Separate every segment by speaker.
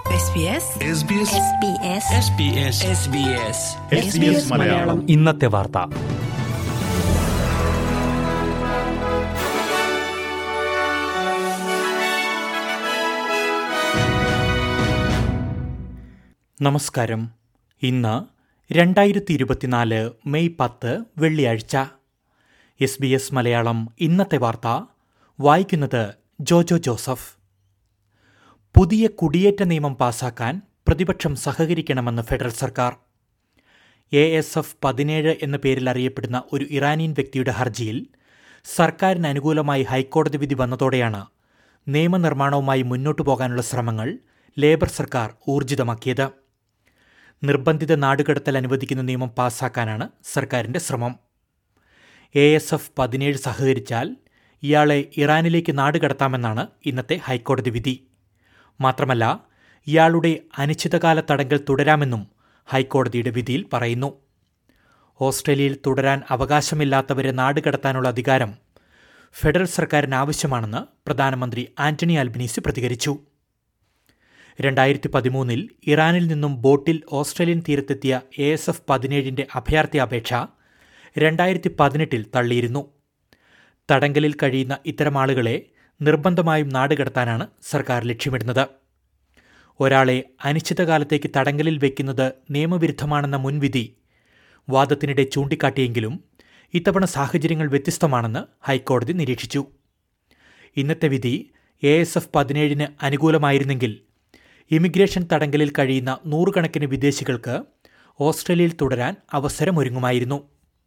Speaker 1: SBS
Speaker 2: Malayalam
Speaker 3: ഇന്നത്തെ വാർത്ത നമസ്കാരം ഇന്ന് രണ്ടായിരത്തി ഇരുപത്തിനാല് മെയ് പത്ത് വെള്ളിയാഴ്ച എസ് ബി എസ് മലയാളം ഇന്നത്തെ വാർത്ത വായിക്കുന്നത് ജോജോ ജോസഫ് പുതിയ കുടിയേറ്റ നിയമം പാസാക്കാൻ പ്രതിപക്ഷം സഹകരിക്കണമെന്ന് ഫെഡറൽ സർക്കാർ എ എസ് എഫ് പതിനേഴ് എന്ന പേരിൽ അറിയപ്പെടുന്ന ഒരു ഇറാനിയൻ വ്യക്തിയുടെ ഹർജിയിൽ സർക്കാരിന് അനുകൂലമായി ഹൈക്കോടതി വിധി വന്നതോടെയാണ് നിയമനിർമ്മാണവുമായി മുന്നോട്ടു പോകാനുള്ള ശ്രമങ്ങൾ ലേബർ സർക്കാർ ഊർജിതമാക്കിയത് നിർബന്ധിത നാടുകടത്തൽ അനുവദിക്കുന്ന നിയമം പാസാക്കാനാണ് സർക്കാരിന്റെ ശ്രമം എ എസ് എഫ് പതിനേഴ് സഹകരിച്ചാൽ ഇയാളെ ഇറാനിലേക്ക് നാടുകടത്താമെന്നാണ് ഇന്നത്തെ ഹൈക്കോടതി വിധി മാത്രമല്ല ഇയാളുടെ അനിശ്ചിതകാല തടങ്കൽ തുടരാമെന്നും ഹൈക്കോടതിയുടെ വിധിയിൽ പറയുന്നു ഓസ്ട്രേലിയയിൽ തുടരാൻ അവകാശമില്ലാത്തവരെ നാടുകടത്താനുള്ള അധികാരം ഫെഡറൽ സർക്കാരിന് ആവശ്യമാണെന്ന് പ്രധാനമന്ത്രി ആന്റണി അൽബനീസി പ്രതികരിച്ചു രണ്ടായിരത്തി പതിമൂന്നിൽ ഇറാനിൽ നിന്നും ബോട്ടിൽ ഓസ്ട്രേലിയൻ തീരത്തെത്തിയ എ എസ് എഫ് പതിനേഴിന്റെ അഭയാർത്ഥി അപേക്ഷ രണ്ടായിരത്തി പതിനെട്ടിൽ തള്ളിയിരുന്നു തടങ്കലിൽ കഴിയുന്ന ഇത്തരം ആളുകളെ നിർബന്ധമായും നാടുകടത്താനാണ് സർക്കാർ ലക്ഷ്യമിടുന്നത് ഒരാളെ അനിശ്ചിതകാലത്തേക്ക് തടങ്കലിൽ വയ്ക്കുന്നത് നിയമവിരുദ്ധമാണെന്ന മുൻവിധി വാദത്തിനിടെ ചൂണ്ടിക്കാട്ടിയെങ്കിലും ഇത്തവണ സാഹചര്യങ്ങൾ വ്യത്യസ്തമാണെന്ന് ഹൈക്കോടതി നിരീക്ഷിച്ചു ഇന്നത്തെ വിധി എ എസ് എഫ് പതിനേഴിന് അനുകൂലമായിരുന്നെങ്കിൽ ഇമിഗ്രേഷൻ തടങ്കലിൽ കഴിയുന്ന നൂറുകണക്കിന് വിദേശികൾക്ക് ഓസ്ട്രേലിയയിൽ തുടരാൻ അവസരമൊരുങ്ങുമായിരുന്നു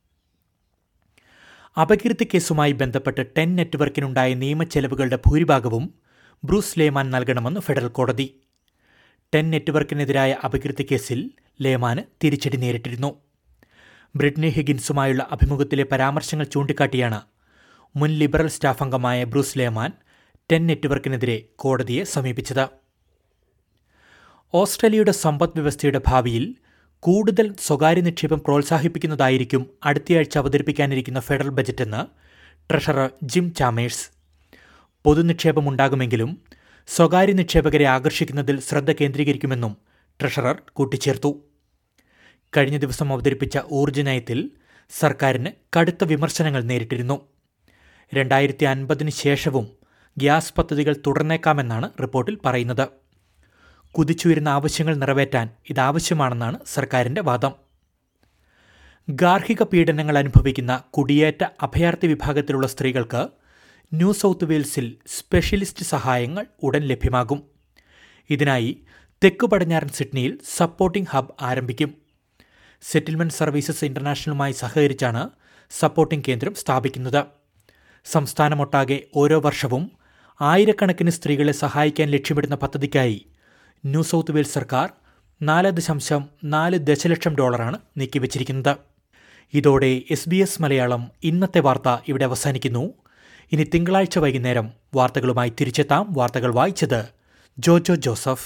Speaker 3: അപകീർത്തി കേസുമായി ബന്ധപ്പെട്ട് ടെൻ നെറ്റ്വർക്കിനുണ്ടായ നിയമച്ചെലവുകളുടെ ഭൂരിഭാഗവും ബ്രൂസ് ലേമാൻ നൽകണമെന്ന് ഫെഡറൽ കോടതി ടെൻ നെറ്റ്വർക്കിനെതിരായ അപകീർത്തി കേസിൽ ലേമാന് തിരിച്ചടി നേരിട്ടിരുന്നു ബ്രിട്നി ഹിഗിൻസുമായുള്ള അഭിമുഖത്തിലെ പരാമർശങ്ങൾ ചൂണ്ടിക്കാട്ടിയാണ് മുൻ ലിബറൽ സ്റ്റാഫ് അംഗമായ ബ്രൂസ് ലേമാൻ ടെൻ നെറ്റ്വർക്കിനെതിരെ കോടതിയെ സമീപിച്ചത് ഓസ്ട്രേലിയയുടെ സമ്പദ് വ്യവസ്ഥയുടെ ഭാവിയിൽ കൂടുതൽ സ്വകാര്യ നിക്ഷേപം പ്രോത്സാഹിപ്പിക്കുന്നതായിരിക്കും അടുത്തയാഴ്ച അവതരിപ്പിക്കാനിരിക്കുന്ന ഫെഡറൽ ബജറ്റെന്ന് ട്രഷറർ ജിം ചാമേഴ്സ് പൊതുനിക്ഷേപമുണ്ടാകുമെങ്കിലും സ്വകാര്യ നിക്ഷേപകരെ ആകർഷിക്കുന്നതിൽ ശ്രദ്ധ കേന്ദ്രീകരിക്കുമെന്നും ട്രഷറർ കൂട്ടിച്ചേർത്തു കഴിഞ്ഞ ദിവസം അവതരിപ്പിച്ച ഊർജ്ജ നയത്തിൽ സർക്കാരിന് കടുത്ത വിമർശനങ്ങൾ നേരിട്ടിരുന്നു രണ്ടായിരത്തി അൻപതിന് ശേഷവും ഗ്യാസ് പദ്ധതികൾ തുടർന്നേക്കാമെന്നാണ് റിപ്പോർട്ടിൽ പറയുന്നത് കുതിച്ചുയരുന്ന ആവശ്യങ്ങൾ നിറവേറ്റാൻ ഇതാവശ്യമാണെന്നാണ് സർക്കാരിന്റെ വാദം ഗാർഹിക പീഡനങ്ങൾ അനുഭവിക്കുന്ന കുടിയേറ്റ അഭയാർത്ഥി വിഭാഗത്തിലുള്ള സ്ത്രീകൾക്ക് ന്യൂ സൗത്ത് വെയിൽസിൽ സ്പെഷ്യലിസ്റ്റ് സഹായങ്ങൾ ഉടൻ ലഭ്യമാകും ഇതിനായി തെക്കു പടിഞ്ഞാറൻ സിഡ്നിയിൽ സപ്പോർട്ടിംഗ് ഹബ് ആരംഭിക്കും സെറ്റിൽമെന്റ് സർവീസസ് ഇന്റർനാഷണലുമായി സഹകരിച്ചാണ് സപ്പോർട്ടിംഗ് കേന്ദ്രം സ്ഥാപിക്കുന്നത് സംസ്ഥാനമൊട്ടാകെ ഓരോ വർഷവും ആയിരക്കണക്കിന് സ്ത്രീകളെ സഹായിക്കാൻ ലക്ഷ്യമിടുന്ന പദ്ധതിക്കായി ന്യൂ സൗത്ത് വെയിൽസ് സർക്കാർ നാല് ദശാംശം നാല് ദശലക്ഷം ഡോളറാണ് നീക്കിവച്ചിരിക്കുന്നത് ഇതോടെ എസ് ബി എസ് മലയാളം ഇന്നത്തെ വാർത്ത ഇവിടെ അവസാനിക്കുന്നു ഇനി തിങ്കളാഴ്ച വൈകുന്നേരം വാർത്തകളുമായി തിരിച്ചെത്താം വാർത്തകൾ വായിച്ചത് ജോജോ ജോസഫ്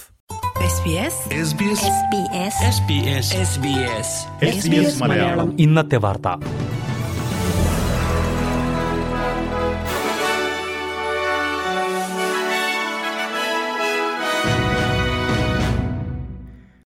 Speaker 2: SBS
Speaker 3: ഇന്നത്തെ വാർത്ത